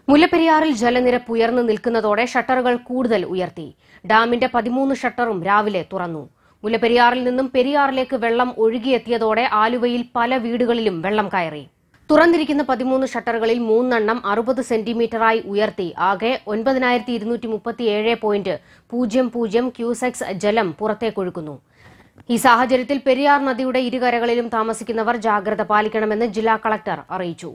മുല്ലപ്പെരിയാറിൽ ജലനിരപ്പ് ഉയർന്നു നിൽക്കുന്നതോടെ ഷട്ടറുകൾ കൂടുതൽ ഉയർത്തി ഡാമിന്റെ പതിമൂന്ന് ഷട്ടറും രാവിലെ തുറന്നു മുല്ലപ്പെരിയാറിൽ നിന്നും പെരിയാറിലേക്ക് വെള്ളം ഒഴുകിയെത്തിയതോടെ ആലുവയിൽ പല വീടുകളിലും വെള്ളം കയറി തുറന്നിരിക്കുന്ന പതിമൂന്ന് ഷട്ടറുകളിൽ മൂന്നെണ്ണം അറുപത് സെന്റിമീറ്ററായി ഉയർത്തി ആകെ ഒൻപതിനായിരത്തി ഇരുന്നൂറ്റി മുപ്പത്തിയേഴ് പോയിന്റ് പൂജ്യം പൂജ്യം ക്യൂസെക്സ് ജലം പുറത്തേക്കൊഴുക്കുന്നു ഈ സാഹചര്യത്തിൽ പെരിയാർ നദിയുടെ ഇരുകരകളിലും താമസിക്കുന്നവർ ജാഗ്രത പാലിക്കണമെന്ന് ജില്ലാ കളക്ടർ അറിയിച്ചു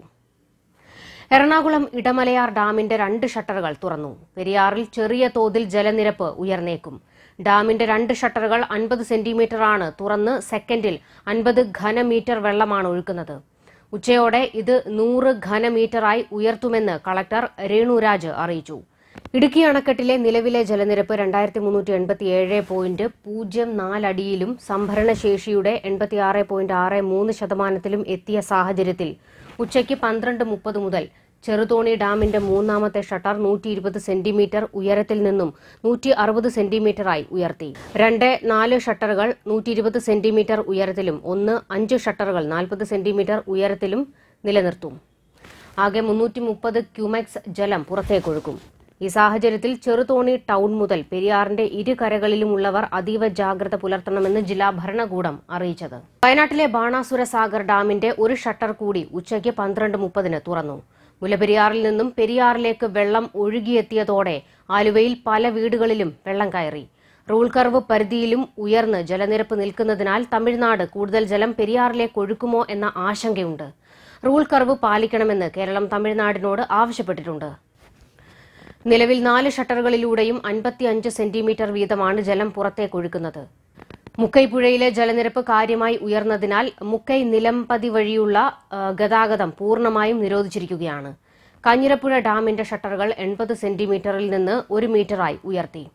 എറണാകുളം ഇടമലയാർ ഡാമിന്റെ രണ്ട് ഷട്ടറുകൾ തുറന്നു പെരിയാറിൽ ചെറിയ തോതിൽ ജലനിരപ്പ് ഉയർന്നേക്കും ഡാമിന്റെ രണ്ട് ഷട്ടറുകൾ അൻപത് സെന്റിമീറ്ററാണ് തുറന്ന് സെക്കൻഡിൽ അൻപത് ഘനമീറ്റർ വെള്ളമാണ് ഒഴുക്കുന്നത് ഉച്ചയോടെ ഇത് നൂറ് ഘനമീറ്ററായി ഉയർത്തുമെന്ന് കളക്ടർ രേണുരാജ് അറിയിച്ചു ഇടുക്കി അണക്കെട്ടിലെ നിലവിലെ ജലനിരപ്പ് രണ്ടായിരത്തി മുന്നൂറ്റി എൺപത്തിയേഴ് പോയിന്റ് പൂജ്യം നാലടിയിലും സംഭരണശേഷിയുടെ എൺപത്തിയാറ് പോയിന്റ് ആറ് മൂന്ന് ശതമാനത്തിലും എത്തിയ സാഹചര്യത്തിൽ ഉച്ചയ്ക്ക് പന്ത്രണ്ട് മുപ്പത് മുതൽ ചെറുതോണി ഡാമിന്റെ മൂന്നാമത്തെ ഷട്ടർ നൂറ്റി ഇരുപത് സെന്റിമീറ്റർ ഉയരത്തിൽ നിന്നും നൂറ്റി അറുപത് സെന്റിമീറ്ററായി ഉയർത്തി രണ്ട് നാല് ഷട്ടറുകൾ നൂറ്റി ഇരുപത് സെന്റിമീറ്റർ ഉയരത്തിലും ഒന്ന് അഞ്ച് ഷട്ടറുകൾ നാൽപ്പത് സെന്റിമീറ്റർ ഉയരത്തിലും നിലനിർത്തും ആകെ മുന്നൂറ്റി മുപ്പത് ക്യൂമെക്സ് ജലം പുറത്തേക്കൊഴുക്കും ഈ സാഹചര്യത്തിൽ ചെറുതോണി ടൗൺ മുതൽ പെരിയാറിന്റെ ഇരുകരകളിലുമുള്ളവർ അതീവ ജാഗ്രത പുലർത്തണമെന്ന് ജില്ലാ ഭരണകൂടം അറിയിച്ചത് വയനാട്ടിലെ ബാണാസുര സാഗർ ഡാമിന്റെ ഒരു ഷട്ടർ കൂടി ഉച്ചയ്ക്ക് പന്ത്രണ്ട് മുപ്പതിന് തുറന്നു മുലപ്പെരിയാറിൽ നിന്നും പെരിയാറിലേക്ക് വെള്ളം ഒഴുകിയെത്തിയതോടെ ആലുവയിൽ പല വീടുകളിലും വെള്ളം കയറി റൂൾ കർവ് പരിധിയിലും ഉയർന്ന് ജലനിരപ്പ് നിൽക്കുന്നതിനാൽ തമിഴ്നാട് കൂടുതൽ ജലം പെരിയാറിലേക്ക് ഒഴുക്കുമോ എന്ന ആശങ്കയുണ്ട് റൂൾ കർവ് പാലിക്കണമെന്ന് കേരളം തമിഴ്നാടിനോട് ആവശ്യപ്പെട്ടിട്ടുണ്ട് നിലവിൽ നാല് ഷട്ടറുകളിലൂടെയും അൻപത്തിയഞ്ച് സെന്റിമീറ്റർ വീതമാണ് ജലം പുറത്തേക്കൊഴുക്കുന്നത് മുക്കൈ പുഴയിലെ ജലനിരപ്പ് കാര്യമായി ഉയർന്നതിനാൽ മുക്കൈ നിലംപതി വഴിയുള്ള ആ, ഗതാഗതം പൂർണ്ണമായും നിരോധിച്ചിരിക്കുകയാണ് കാഞ്ഞിരപ്പുഴ ഡാമിന്റെ ഷട്ടറുകൾ എൺപത് സെന്റിമീറ്ററിൽ നിന്ന് ഒരു മീറ്ററായി ഉയർത്തി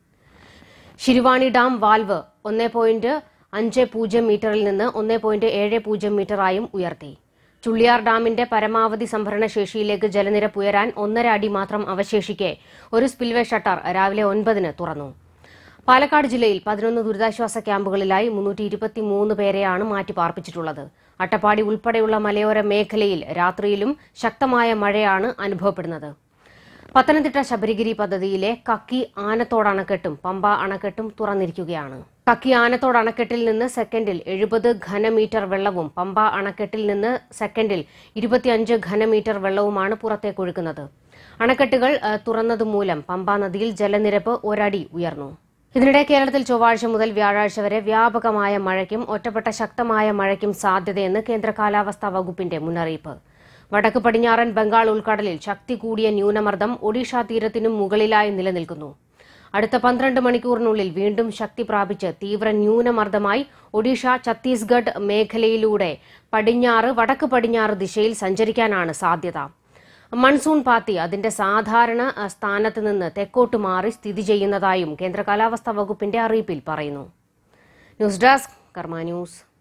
ശിരുവാണി ഡാം വാൽവ് ഒന്ന് പോയിന്റ് അഞ്ച് പൂജ്യം മീറ്ററിൽ നിന്ന് ഒന്ന് പോയിന്റ് ഏഴ് പൂജ്യം മീറ്ററായും ഉയർത്തി ചുള്ളിയാർ ഡാമിന്റെ പരമാവധി സംഭരണശേഷിയിലേക്ക് ജലനിരപ്പ് ഉയരാൻ ഒന്നര അടി മാത്രം അവശേഷിക്കെ ഒരു സ്പിൽവേ ഷട്ടർ രാവിലെ ഒൻപതിന് തുറന്നു പാലക്കാട് ജില്ലയിൽ പതിനൊന്ന് ദുരിതാശ്വാസ ക്യാമ്പുകളിലായി മുന്നൂറ്റി ഇരുപത്തിമൂന്ന് പേരെയാണ് മാറ്റിപ്പാർപ്പിച്ചിട്ടുള്ളത് അട്ടപ്പാടി ഉൾപ്പെടെയുള്ള മലയോര മേഖലയിൽ രാത്രിയിലും ശക്തമായ മഴയാണ് അനുഭവപ്പെടുന്നത് പത്തനംതിട്ട ശബരിഗിരി പദ്ധതിയിലെ കക്കി ആനത്തോട് അണക്കെട്ടും പമ്പ അണക്കെട്ടും തുറന്നിരിക്കുകയാണ് കക്കി ആനത്തോട് അണക്കെട്ടിൽ നിന്ന് സെക്കൻഡിൽ എഴുപത് ഘനമീറ്റർ വെള്ളവും പമ്പ അണക്കെട്ടിൽ നിന്ന് സെക്കൻഡിൽ ഇരുപത്തിയഞ്ച് ഘനമീറ്റർ വെള്ളവുമാണ് പുറത്തേക്കൊഴുക്കുന്നത് അണക്കെട്ടുകൾ ആ, തുറന്നതുമൂലം പമ്പ നദിയിൽ ജലനിരപ്പ് ഒരടി ഉയർന്നു ഇതിനിടെ കേരളത്തിൽ ചൊവ്വാഴ്ച മുതൽ വ്യാഴാഴ്ച വരെ വ്യാപകമായ മഴയ്ക്കും ഒറ്റപ്പെട്ട ശക്തമായ മഴയ്ക്കും സാധ്യതയെന്ന് കേന്ദ്ര കാലാവസ്ഥാ വകുപ്പിന്റെ മുന്നറിയിപ്പ് വടക്ക് പടിഞ്ഞാറൻ ബംഗാൾ ഉൾക്കടലിൽ ശക്തി കൂടിയ ന്യൂനമർദ്ദം ഒഡീഷ തീരത്തിനും മുകളിലായി നിലനിൽക്കുന്നു അടുത്ത പന്ത്രണ്ട് മണിക്കൂറിനുള്ളിൽ വീണ്ടും ശക്തി പ്രാപിച്ച് തീവ്ര ന്യൂനമർദ്ദമായി ഒഡീഷ ഛത്തീസ്ഗഡ് മേഖലയിലൂടെ പടിഞ്ഞാറ് വടക്ക് പടിഞ്ഞാറ് ദിശയിൽ സഞ്ചരിക്കാനാണ് സാധ്യത മൺസൂൺ പാത്തി അതിന്റെ സാധാരണ അഹ്, സ്ഥാനത്ത് നിന്ന് തെക്കോട്ട് മാറി സ്ഥിതി ചെയ്യുന്നതായും കേന്ദ്ര കാലാവസ്ഥാ വകുപ്പിന്റെ അറിയിപ്പിൽ പറയുന്നു ന്യൂസ് ഡെസ്ക് കർമ്മ ന്യൂസ്